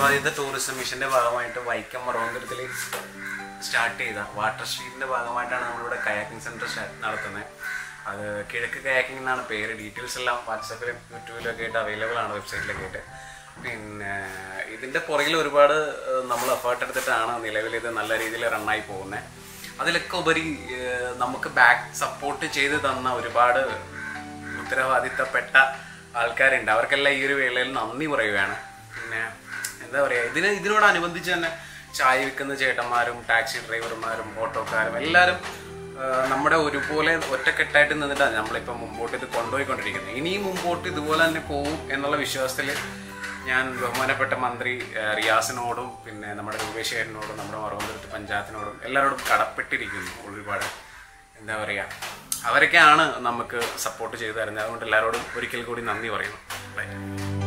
ഉത്തരവാദിത്ത ടൂറിസം മിഷന്റെ ഭാഗമായിട്ട് വൈക്കം മറവന്തരത്തിൽ സ്റ്റാർട്ട് ചെയ്ത വാട്ടർ സ്ട്രീറ്റിന്റെ ഭാഗമായിട്ടാണ് നമ്മളിവിടെ കയാക്കിംഗ് സെന്റർ നടത്തുന്നത് അത് കിഴക്ക് കയാക്കിംഗ് എന്നാണ് പേര് ഡീറ്റെയിൽസ് എല്ലാം വാട്സാപ്പിലും യൂട്യൂബിലും ഒക്കെ ആയിട്ട് അവൈലബിൾ ആണ് വെബ്സൈറ്റിലൊക്കെ ആയിട്ട് പിന്നെ ഇതിന്റെ പുറകിൽ ഒരുപാട് ഏഹ്, നമ്മൾ എഫേർട്ട് എടുത്തിട്ടാണ് നിലവിൽ ഇത് നല്ല രീതിയിൽ റണ്ണായി പോകുന്നത് അതിലൊക്കെ ഉപരി ഏഹ്, നമുക്ക് ബാക്ക് സപ്പോർട്ട് ചെയ്ത് തന്ന ഒരുപാട് ഉത്തരവാദിത്തപ്പെട്ട ആൾക്കാരുണ്ട് അവർക്കെല്ലാം ഈ ഒരു വേളയിൽ നന്ദി പറയുകയാണ് പിന്നെ എന്താ പറയുക ഇതിന് ഇതിനോടനുബന്ധിച്ച് തന്നെ ചായ വിൽക്കുന്ന ചേട്ടന്മാരും ടാക്സി ഡ്രൈവർമാരും ഓട്ടോക്കാരും എല്ലാവരും ആ, നമ്മുടെ ഒരുപോലെ ഒറ്റക്കെട്ടായിട്ട് നിന്നിട്ടാണ് നമ്മളിപ്പോൾ മുമ്പോട്ട് ഇത് കൊണ്ടുപോയിക്കൊണ്ടിരിക്കുന്നത് ഇനിയും മുമ്പോട്ട് ഇതുപോലെ തന്നെ പോകും എന്നുള്ള വിശ്വാസത്തിൽ ഞാൻ ബഹുമാനപ്പെട്ട മന്ത്രി ആ, റിയാസിനോടും പിന്നെ നമ്മുടെ രൂപേഷ് ചേട്ടനോടും നമ്മുടെ മറുപടി പഞ്ചായത്തിനോടും എല്ലാവരോടും കടപ്പെട്ടിരിക്കുന്നു ഒരുപാട് എന്താ പറയുക അവരൊക്കെയാണ് നമുക്ക് സപ്പോർട്ട് ചെയ്തു തരുന്നത് അതുകൊണ്ട് എല്ലാവരോടും ഒരിക്കൽ കൂടി നന്ദി പറയുന്നു ബൈ